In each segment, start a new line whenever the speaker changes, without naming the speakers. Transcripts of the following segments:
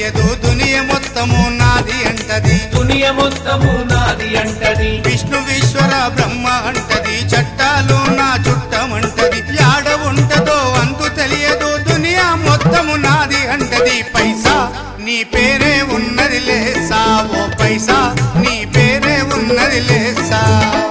తెలియదు దునియ మొత్తము నాది అంటది
దునియ మొత్తము నాది అంటది
విష్ణు ఈశ్వర బ్రహ్మ అంటది చట్టాలు నా చుట్టమంటది యాడ ఉంటదో అంతు తెలియదు దునియా మొత్తము నాది అంటది పైసా నీ పేరే ఉన్నది లేసా ఓ పైసా నీ పేరే ఉన్నది లేసా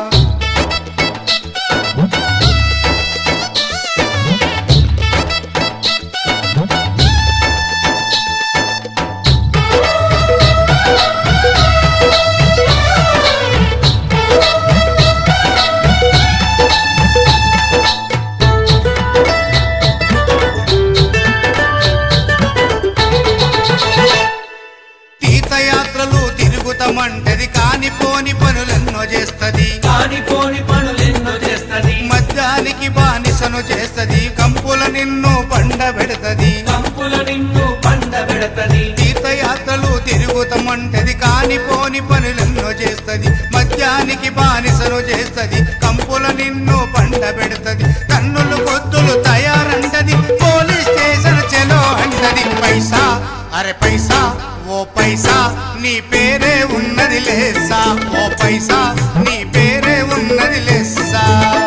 తీర్థయాత్రలు తిరుగుతామంటది కానిపోని పనులెన్నో చేస్తది
కానిపోని పనులెన్నో చేస్తది
మద్యానికి బానిసను చేస్తది కంపుల నిన్ను పండ పెడతది
కంపుల నిన్ను పండ పెడతది
తీర్థయాత్రలు తిరుగుతామంటది కానిపోని పనులెన్నో చేస్తది మద్యానికి బానిసను చేస్తది కంపుల నిన్ను పండ పెడతది కన్నులు కొద్దులు తయారంటది పోలీస్ స్టేషన్ చెలో అంటది పైసా అరే పైసా ఓ పైసా నీ పేరే ఉన్నది లేసా ఓ పైసా నీ పేరే ఉన్నది లేసా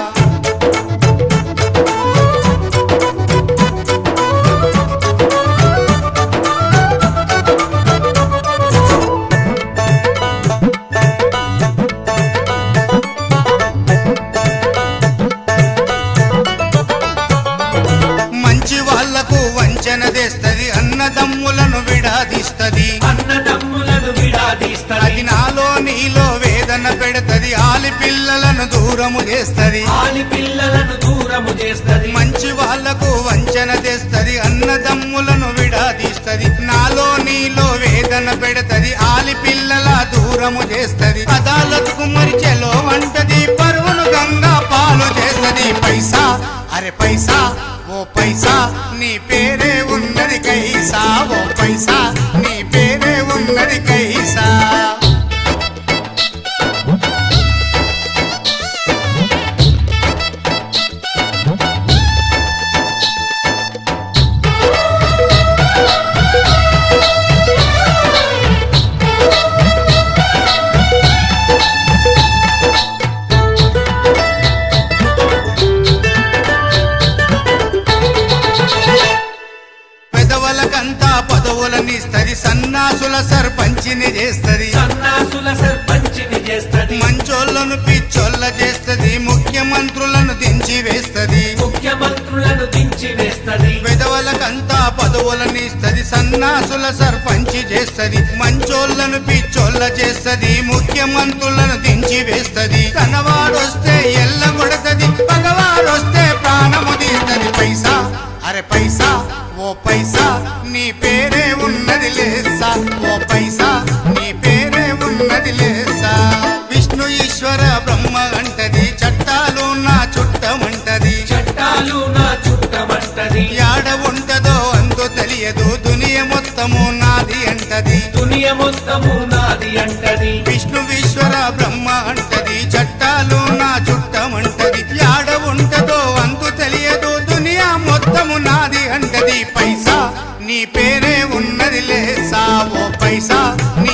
మంచి వాళ్లకు వంచన తెస్తది అన్నదమ్ములను విడాదిస్తది
అన్నదమ్ములను విడాదీస్తది
అది నాలో నీలో వేదన పెడతది ఆలి పిల్లలను దూరము చేస్తది
ఆలి పిల్లలను దూరము చేస్తది
మంచి వాళ్లకు వంచన తెస్తది అన్నదమ్ములను విడాదీస్తది నాలో నీలో వేదన పెడతది ఆలి పిల్లల దూరము చేస్తది అదాలత్కు మరిచెలో అంటది పరువును గంగా పాలు చేస్తది పైసా అరే పైసా ఓ పైసా నీ పేరే ఉన్నది కైసా ఓ పైసా నీ పేరే ఉన్నది కైసా పెదవులకంతా పదవులనిస్తది సన్నాసుల సర్పంచిని చేస్తది
సన్నాసుల సర్పంచిని చేస్తది
మంచోళ్ళను పిచ్చోళ్ళ చేస్తది ముఖ్యమంత్రులను దించి వేస్తది
ముఖ్యమంత్రులను దించి వేస్తది
పెదవులకంతా పదవులనిస్తది సన్నాసుల సర్పంచి చేస్తది మంచోళ్ళను పిచ్చోళ్ళ చేస్తది ముఖ్యమంత్రులను దించి వేస్తది తనవాడొస్తే ఎల్ల కొడతది పగవాడొస్తే ప్రాణము తీస్తది పైసా అరే పైసా ఓ పైసా నీ పేరే ఉన్నది లేసా ఓ పైసా నీ పేరే ఉన్నది లేసా విష్ణు ఈశ్వర బ్రహ్మ అంటది చట్టాలు నా చుట్టమంటది
చట్టాలు నా చుట్టమంటది
యాడ ఉంటదో అంతో తెలియదు దునియ మొత్తము నాది అంటది
దునియ మొత్తము నాది అంటది
విష్ణు ఈశ్వర బ్రహ్మ అంటది చట్టాలు నా చుట్టమంటది యాడ ఉంటదో అంతు తెలియదు దునియా మొత్తము నాది అంటది పైసా నీ పేరే ఉన్నది లేసా ఓ పైసా నీ